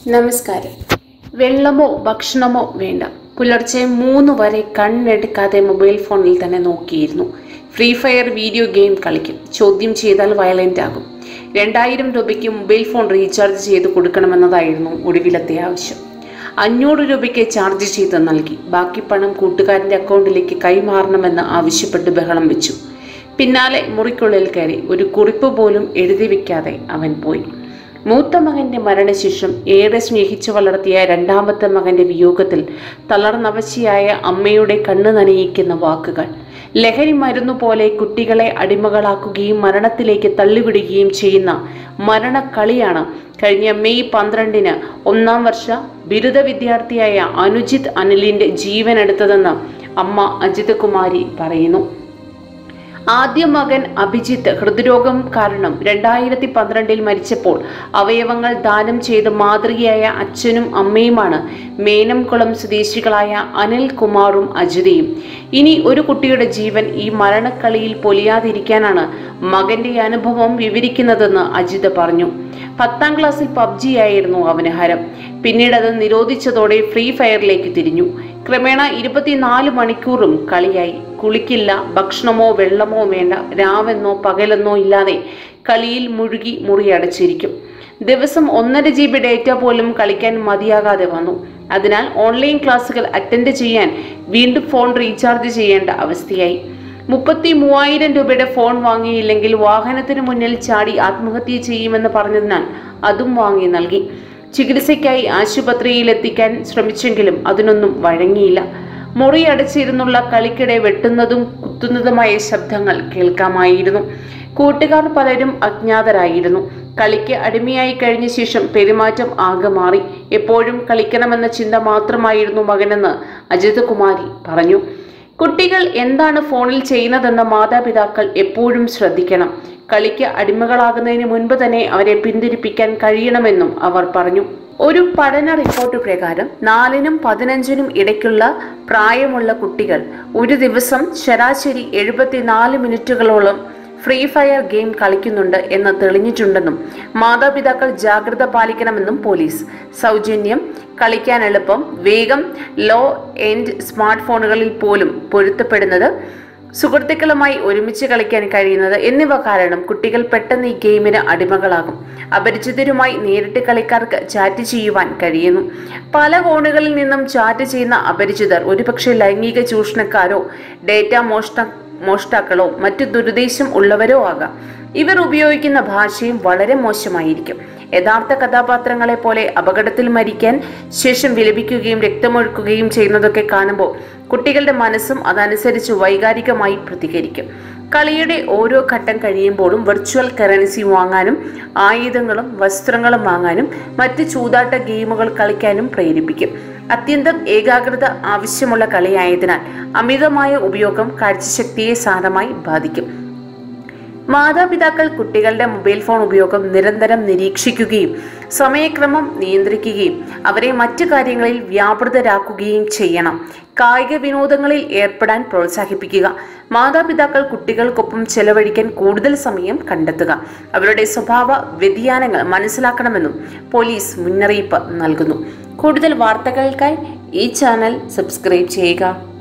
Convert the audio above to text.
നമസ്കാരം വെള്ളമോ ഭക്ഷണമോ വേണ്ട പുലർച്ചെ മൂന്ന് വരെ കണ്ണെടുക്കാതെ മൊബൈൽ ഫോണിൽ തന്നെ നോക്കിയിരുന്നു ഫ്രീ ഫയർ വീഡിയോ ഗെയിം കളിക്കും ചോദ്യം ചെയ്താൽ വയലന്റ് ആകും രണ്ടായിരം രൂപയ്ക്ക് മൊബൈൽ ഫോൺ റീചാർജ് ചെയ്ത് കൊടുക്കണമെന്നതായിരുന്നു ഒടുവിലത്തെ ആവശ്യം അഞ്ഞൂറ് രൂപയ്ക്ക് ചാർജ് ചെയ്ത് നൽകി ബാക്കി പണം കൂട്ടുകാരൻ്റെ അക്കൗണ്ടിലേക്ക് കൈമാറണമെന്ന് ആവശ്യപ്പെട്ട് ബഹളം വെച്ചു പിന്നാലെ മുറിക്കുള്ളിൽ കയറി ഒരു കുറിപ്പ് പോലും എഴുതി വെക്കാതെ അവൻ പോയി മൂത്ത മകന്റെ മരണശേഷം ഏറെ സ്നേഹിച്ചു വളർത്തിയ രണ്ടാമത്തെ മകന്റെ വിയോഗത്തിൽ തളർന്നവശിയായ അമ്മയുടെ കണ്ണു നനയിക്കുന്ന വാക്കുകൾ ലഹരി മരുന്നു പോലെ കുട്ടികളെ അടിമകളാക്കുകയും മരണത്തിലേക്ക് തള്ളിവിടുകയും ചെയ്യുന്ന മരണക്കളിയാണ് കഴിഞ്ഞ മെയ് പന്ത്രണ്ടിന് ഒന്നാം വർഷ ബിരുദ വിദ്യാർത്ഥിയായ അനുജിത് അനിലിന്റെ ജീവനെടുത്തതെന്ന് അമ്മ അജിത് കുമാരി പറയുന്നു ആദ്യ മകൻ അഭിജിത്ത് ഹൃദ്രോഗം കാരണം രണ്ടായിരത്തി പന്ത്രണ്ടിൽ മരിച്ചപ്പോൾ അവയവങ്ങൾ ദാനം ചെയ്ത് മാതൃകയായ അച്ഛനും അമ്മയുമാണ് മേനംകുളം സ്വദേശികളായ അനിൽ കുമാറും അജിതയും ഇനി ഒരു കുട്ടിയുടെ ജീവൻ ഈ മരണക്കളിയിൽ പൊലിയാതിരിക്കാനാണ് മകന്റെ അനുഭവം വിവരിക്കുന്നതെന്ന് അജിത് പറഞ്ഞു പത്താം ക്ലാസ്സിൽ പബ്ജി ആയിരുന്നു അവന് ഹരം പിന്നീട് അത് നിരോധിച്ചതോടെ ഫ്രീ ഫയറിലേക്ക് തിരിഞ്ഞു ക്രമേണ ഇരുപത്തിനാല് മണിക്കൂറും കളിയായി കുളിക്കില്ല ഭക്ഷണമോ വെള്ളമോ വേണ്ട രാവെന്നോ പകലെന്നോ ഇല്ലാതെ കളിയിൽ മുഴുകി മുറിയടച്ചിരിക്കും ദിവസം ഒന്നര ജി ബി ഡേറ്റ പോലും കളിക്കാൻ മതിയാകാതെ വന്നു അതിനാൽ ഓൺലൈൻ ക്ലാസ്സുകൾ അറ്റൻഡ് ചെയ്യാൻ വീണ്ടും ഫോൺ റീചാർജ് ചെയ്യേണ്ട അവസ്ഥയായി മുപ്പത്തി മൂവായിരം രൂപയുടെ ഫോൺ വാങ്ങിയില്ലെങ്കിൽ വാഹനത്തിന് മുന്നിൽ ചാടി ആത്മഹത്യ ചെയ്യുമെന്ന് പറഞ്ഞതിനാൽ അതും വാങ്ങി നൽകി ചികിത്സയ്ക്കായി ആശുപത്രിയിൽ എത്തിക്കാൻ ശ്രമിച്ചെങ്കിലും അതിനൊന്നും വഴങ്ങിയില്ല മുറി അടച്ചിരുന്നുള്ള കളിക്കിടെ വെട്ടുന്നതും കുത്തുന്നതുമായ ശബ്ദങ്ങൾ കേൾക്കാമായിരുന്നു കൂട്ടുകാർ പലരും അജ്ഞാതരായിരുന്നു കളിക്ക് അടിമയായി കഴിഞ്ഞ ശേഷം പെരുമാറ്റം ആകെ മാറി എപ്പോഴും കളിക്കണമെന്ന ചിന്ത മാത്രമായിരുന്നു മകനെന്ന് അജിത് കുമാരി പറഞ്ഞു കുട്ടികൾ എന്താണ് ഫോണിൽ ചെയ്യുന്നതെന്ന് മാതാപിതാക്കൾ എപ്പോഴും ശ്രദ്ധിക്കണം കളിക്ക് അടിമകളാകുന്നതിന് മുൻപ് തന്നെ അവരെ പിന്തിരിപ്പിക്കാൻ കഴിയണമെന്നും അവർ പറഞ്ഞു ഒരു പഠന റിപ്പോർട്ട് പ്രകാരം നാലിനും പതിനഞ്ചിനും ഇടയ്ക്കുള്ള പ്രായമുള്ള കുട്ടികൾ ഒരു ദിവസം ശരാശരി എഴുപത്തിനാല് മിനിറ്റുകളോളം ഫ്രീ ഫയർ ഗെയിം കളിക്കുന്നുണ്ട് എന്ന് തെളിഞ്ഞിട്ടുണ്ടെന്നും മാതാപിതാക്കൾ ജാഗ്രത പാലിക്കണമെന്നും പോലീസ് സൗജന്യം കളിക്കാൻ എളുപ്പം വേഗം ലോ എൻഡ് സ്മാർട്ട് ഫോണുകളിൽ പോലും പൊരുത്തപ്പെടുന്നത് സുഹൃത്തുക്കളുമായി ഒരുമിച്ച് കളിക്കാൻ കഴിയുന്നത് എന്നിവ കാരണം കുട്ടികൾ പെട്ടെന്ന് ഈ ഗെയിമിന് അടിമകളാകും അപരിചിതരുമായി നേരിട്ട് കളിക്കാർക്ക് ചാറ്റ് ചെയ്യുവാൻ കഴിയുന്നു പല കോണുകളിൽ നിന്നും ചാറ്റ് ചെയ്യുന്ന അപരിചിതർ ഒരുപക്ഷെ ലൈംഗിക ചൂഷണക്കാരോ ഡേറ്റ മോഷ്ട മോഷ്ടാക്കളോ മറ്റു ദുരുദ്ദേശം ഉള്ളവരോ ആകാം ഇവർ ഉപയോഗിക്കുന്ന ഭാഷയും വളരെ മോശമായിരിക്കും യഥാർത്ഥ കഥാപാത്രങ്ങളെ പോലെ അപകടത്തിൽ മരിക്കാൻ ശേഷം വിലപിക്കുകയും രക്തമൊഴുക്കുകയും ചെയ്യുന്നതൊക്കെ കാണുമ്പോൾ കുട്ടികളുടെ മനസ്സും അതനുസരിച്ച് വൈകാരികമായി പ്രതികരിക്കും കളിയുടെ ഓരോ ഘട്ടം കഴിയുമ്പോഴും വെർച്വൽ കറൻസി വാങ്ങാനും ആയുധങ്ങളും വസ്ത്രങ്ങളും വാങ്ങാനും മറ്റ് ചൂതാട്ട ഗെയിമുകൾ കളിക്കാനും പ്രേരിപ്പിക്കും അത്യന്തം ഏകാഗ്രത ആവശ്യമുള്ള കളിയായതിനാൽ അമിതമായ ഉപയോഗം കാഴ്ചശക്തിയെ സാരമായി ബാധിക്കും മാതാപിതാക്കൾ കുട്ടികളുടെ മൊബൈൽ ഫോൺ ഉപയോഗം നിരന്തരം നിരീക്ഷിക്കുകയും സമയക്രമം നിയന്ത്രിക്കുകയും അവരെ മറ്റു കാര്യങ്ങളിൽ വ്യാപൃതരാക്കുകയും ചെയ്യണം കായിക വിനോദങ്ങളിൽ ഏർപ്പെടാൻ പ്രോത്സാഹിപ്പിക്കുക മാതാപിതാക്കൾ കുട്ടികൾക്കൊപ്പം ചെലവഴിക്കാൻ കൂടുതൽ സമയം കണ്ടെത്തുക അവരുടെ സ്വഭാവ വ്യതിയാനങ്ങൾ മനസ്സിലാക്കണമെന്നും പോലീസ് മുന്നറിയിപ്പ് നൽകുന്നു കൂടുതൽ വാർത്തകൾക്കായി ഈ ചാനൽ സബ്സ്ക്രൈബ് ചെയ്യുക